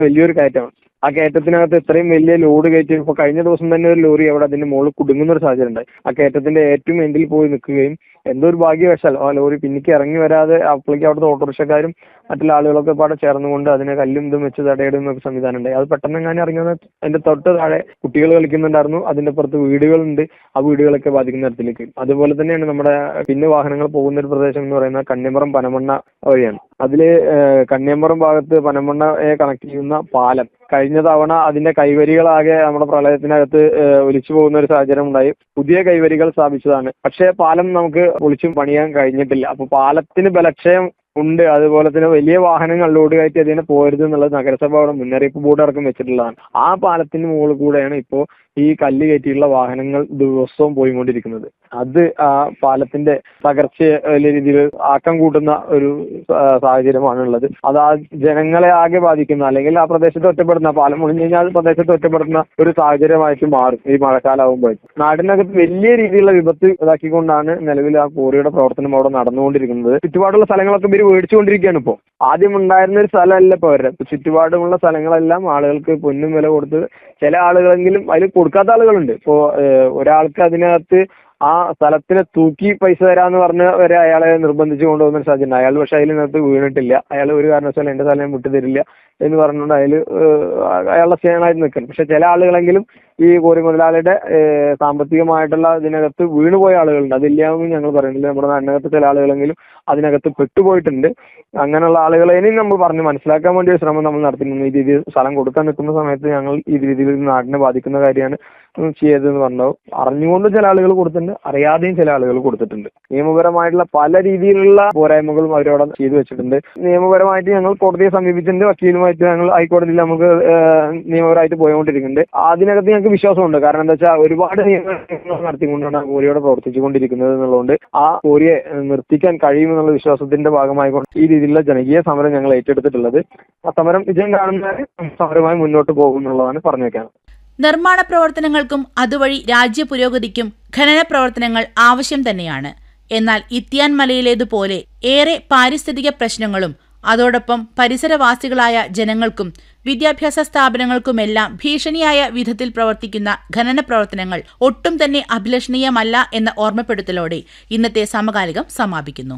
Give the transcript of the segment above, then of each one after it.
വലിയൊരു കയറ്റമാണ് ആ കയറ്റത്തിനകത്ത് ഇത്രയും വലിയ ലോഡ് കയറ്റി ഇപ്പൊ കഴിഞ്ഞ ദിവസം തന്നെ ഒരു ലോറി അവിടെ അതിന്റെ മുകളിൽ കുടുങ്ങുന്ന ഒരു സാഹചര്യം ഉണ്ടായി ആ കയറ്റത്തിന്റെ ഏറ്റവും എൻഡിൽ പോയി നിൽക്കുകയും എന്തോ ഒരു ഭാഗ്യവശാൽ ആ ലോറി പിന്നിക്ക് ഇറങ്ങി വരാതെ അപ്പോഴേക്കും അവിടുത്തെ ഓട്ടോറിക്ഷക്കാരും മറ്റുള്ള ആളുകളൊക്കെ പാടെ ചേർന്നുകൊണ്ട് അതിനെ കല്ലും ഇതും വെച്ച് തടയിടുന്ന ഒരു സംവിധാനം ഉണ്ടായി അത് പെട്ടെന്ന് എങ്ങനെ ഇറങ്ങി വന്നാൽ അതിന്റെ തൊട്ട് താഴെ കുട്ടികൾ കളിക്കുന്നുണ്ടായിരുന്നു അതിന്റെ പുറത്ത് വീടുകളുണ്ട് ആ വീടുകളൊക്കെ ബാധിക്കുന്ന തരത്തിലേക്ക് അതുപോലെ തന്നെയാണ് നമ്മുടെ പിന്നെ വാഹനങ്ങൾ പോകുന്ന ഒരു പ്രദേശം എന്ന് പറയുന്നത് കന്യമറം പനമണ്ണ വഴിയാണ് അതില് ഏഹ്, കന്യമറം ഭാഗത്ത് പനമണ്ണയെ കണക്ട് ചെയ്യുന്ന പാലം കഴിഞ്ഞ തവണ അതിന്റെ കൈവരികളാകെ നമ്മുടെ പ്രളയത്തിനകത്ത് ഏഹ്, ഒലിച്ചു പോകുന്ന ഒരു സാഹചര്യം ഉണ്ടായി പുതിയ കൈവരികൾ സ്ഥാപിച്ചതാണ് പക്ഷേ പാലം നമുക്ക് പൊളിച്ചും പണിയാൻ കഴിഞ്ഞിട്ടില്ല അപ്പൊ പാലത്തിന് ബലക്ഷയം ഉണ്ട് അതുപോലെ തന്നെ വലിയ വാഹനങ്ങൾ ലോഡ് കയറ്റി അതിനെ പോരുത് എന്നുള്ളത് നഗരസഭ അവിടെ മുന്നറിയിപ്പ് ബോർഡ് അടക്കം വെച്ചിട്ടുള്ളതാണ് ആ പാലത്തിന് മുകളിൽ കൂടെയാണ് ഇപ്പോൾ ഈ കല്ല് കയറ്റിയുള്ള വാഹനങ്ങൾ ദിവസവും പോയിക്കൊണ്ടിരിക്കുന്നത് അത് ആ പാലത്തിന്റെ തകർച്ച വലിയ രീതിയിൽ ആക്കം കൂട്ടുന്ന ഒരു ആ, സാഹചര്യമാണ് ഉള്ളത് അത് ആ ജനങ്ങളെ ആകെ ബാധിക്കുന്ന അല്ലെങ്കിൽ ആ പ്രദേശത്ത് ഒറ്റപ്പെടുന്ന പാലം മുളിഞ്ഞു കഴിഞ്ഞാൽ ആ പ്രദേശത്ത് ഒറ്റപ്പെടുന്ന ഒരു സാഹചര്യമായിട്ട് മാറും ഈ മഴക്കാലമാകുമ്പോൾ നാടിനകത്ത് വലിയ രീതിയിലുള്ള വിപത്ത് ഇതാക്കിക്കൊണ്ടാണ് നിലവിൽ ആ കോറിയുടെ പ്രവർത്തനം അവിടെ നടന്നുകൊണ്ടിരിക്കുന്നത് ചുറ്റുപാടുള്ള സ്ഥലങ്ങളൊക്കെ ഇവർ മേടിച്ചുകൊണ്ടിരിക്കുകയാണ് ഇപ്പോൾ ആദ്യം ഉണ്ടായിരുന്ന ഒരു സ്ഥലമല്ല ഇപ്പോൾ അവരുടെ ഇപ്പൊ ചുറ്റുപാടുമുള്ള സ്ഥലങ്ങളെല്ലാം ആളുകൾക്ക് പൊന്നും വില കൊടുത്ത് ചില ആളുകളെങ്കിലും അതിൽ കൊടുക്കാത്ത ആളുകളുണ്ട് ഇപ്പോൾ ഒരാൾക്ക് അതിനകത്ത് ആ സ്ഥലത്തിന് തൂക്കി പൈസ തരാന്ന് പറഞ്ഞ് വരെ അയാളെ നിർബന്ധിച്ച് കൊണ്ടുപോകുന്ന ഒരു സാഹചര്യം അയാൾ പക്ഷെ അതിനകത്ത് വീണിട്ടില്ല അയാൾ ഒരു കാരണവശാലും എന്റെ സ്ഥലം ഞാൻ വിട്ടു തരില്ല എന്ന് പറഞ്ഞുകൊണ്ട് അയാൾ അയാളുടെ സ്റ്റേണായിട്ട് നിൽക്കണം പക്ഷെ ചില ആളുകളെങ്കിലും ഈ കോറി മുതലാളിയുടെ ഏഹ്, സാമ്പത്തികമായിട്ടുള്ള ഇതിനകത്ത് വീണുപോയ ആളുകളുണ്ട് അതില്ലാന്ന് ഞങ്ങൾ പറയുന്നില്ല നമ്മുടെ നാടിനകത്ത് ചില ആളുകളെങ്കിലും അതിനകത്ത് പെട്ടുപോയിട്ടുണ്ട് അങ്ങനെയുള്ള ആളുകളെ ഇനി നമ്മൾ പറഞ്ഞ് മനസ്സിലാക്കാൻ വേണ്ടി ഒരു ശ്രമം നമ്മൾ നടത്തുന്നു ഈ രീതിയിൽ സ്ഥലം കൊടുക്കാൻ നിൽക്കുന്ന സമയത്ത് ഞങ്ങൾ ഈ രീതിയിൽ ഇത് നാടിനെ ബാധിക്കുന്ന കാര്യമാണ് ചെയ്തതെന്ന് പറഞ്ഞു അറിഞ്ഞുകൊണ്ട് ചില ആളുകൾ കൊടുത്തിട്ടുണ്ട് അറിയാതെയും ചില ആളുകൾ കൊടുത്തിട്ടുണ്ട് നിയമപരമായിട്ടുള്ള പല രീതിയിലുള്ള പോരായ്മകളും അവരവിടെ ചെയ്തു വെച്ചിട്ടുണ്ട് നിയമപരമായിട്ട് ഞങ്ങൾ കോടതിയെ സമീപിച്ചിട്ടുണ്ട് വക്കീലുമായിട്ട് ഞങ്ങൾ ഹൈക്കോടതിയിൽ നമുക്ക് ഏഹ്, നിയമപരമായിട്ട് പോയിക്കൊണ്ടിരിക്കുന്നുണ്ട് അതിനകത്ത് ഞങ്ങൾക്ക് വിശ്വാസമുണ്ട് കാരണം എന്താ വെച്ചാൽ ഒരുപാട് നിയമങ്ങൾ നടത്തിക്കൊണ്ടാണ് ആ കോരിയോടെ പ്രവർത്തിച്ചുകൊണ്ടിരിക്കുന്നത് എന്നുള്ളതുകൊണ്ട് ആ കോരിയെ ഏഹ്, നിർത്തിക്കാൻ കഴിയുമെന്നുള്ള വിശ്വാസത്തിന്റെ ഭാഗമായി കൊണ്ട് ഈ രീതിയിലുള്ള ജനകീയ സമരം ഞങ്ങൾ ഏറ്റെടുത്തിട്ടുള്ളത് ആ സമരം വിജയം കാണുന്നവരെ സമരമായി മുന്നോട്ട് പോകും എന്നുള്ളതാണ് പറഞ്ഞു വെക്കാൻ നിർമ്മാണ പ്രവർത്തനങ്ങൾക്കും അതുവഴി രാജ്യ പുരോഗതിക്കും ഖനന പ്രവർത്തനങ്ങൾ ആവശ്യം തന്നെയാണ് എന്നാൽ ഇത്തിയാൻ മലയിലേതുപോലെ ഏറെ പാരിസ്ഥിതിക പ്രശ്നങ്ങളും അതോടൊപ്പം പരിസരവാസികളായ ജനങ്ങൾക്കും വിദ്യാഭ്യാസ സ്ഥാപനങ്ങൾക്കുമെല്ലാം ഭീഷണിയായ വിധത്തിൽ പ്രവർത്തിക്കുന്ന ഖനന പ്രവർത്തനങ്ങൾ ഒട്ടും തന്നെ അഭിലഷണീയമല്ല എന്ന ഓർമ്മപ്പെടുത്തലോടെ ഇന്നത്തെ സമകാലികം സമാപിക്കുന്നു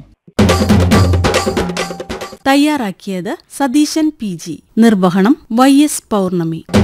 തയ്യാറാക്കിയത് സതീശൻ പി ജി നിർവഹണം വൈ എസ് പൗർണമി